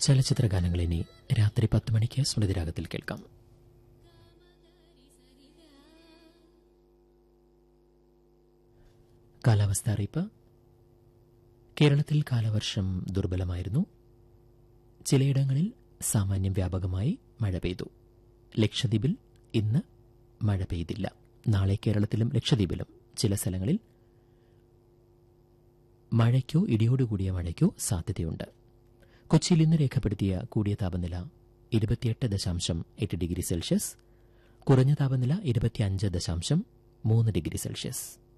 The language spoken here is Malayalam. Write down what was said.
ചലച്ചിത്ര ഗാനങ്ങൾ ഇനി രാത്രി പത്ത് മണിക്ക് സ്മൃതിരാഗത്തിൽ കേൾക്കാം കാലാവസ്ഥ അറിയിപ്പ് കേരളത്തിൽ കാലവർഷം ദുർബലമായിരുന്നു ചിലയിടങ്ങളിൽ സാമാന്യം വ്യാപകമായി മഴ പെയ്തു ലക്ഷദ്വീപിൽ ഇന്ന് മഴ പെയ്തില്ല നാളെ കേരളത്തിലും ലക്ഷദ്വീപിലും ചില സ്ഥലങ്ങളിൽ മഴയ്ക്കോ ഇടിയോടുകൂടിയ മഴയ്ക്കോ സാധ്യതയുണ്ട് കൊച്ചിയിൽ ഇന്ന് രേഖപ്പെടുത്തിയ കൂടിയ താപനില ഇരുപത്തിയെട്ട് ദശാംശം എട്ട് ഡിഗ്രി സെൽഷ്യസ് കുറഞ്ഞ താപനില ഇരുപത്തിയഞ്ച് ദശാംശം മൂന്ന് ഡിഗ്രി സെൽഷ്യസ്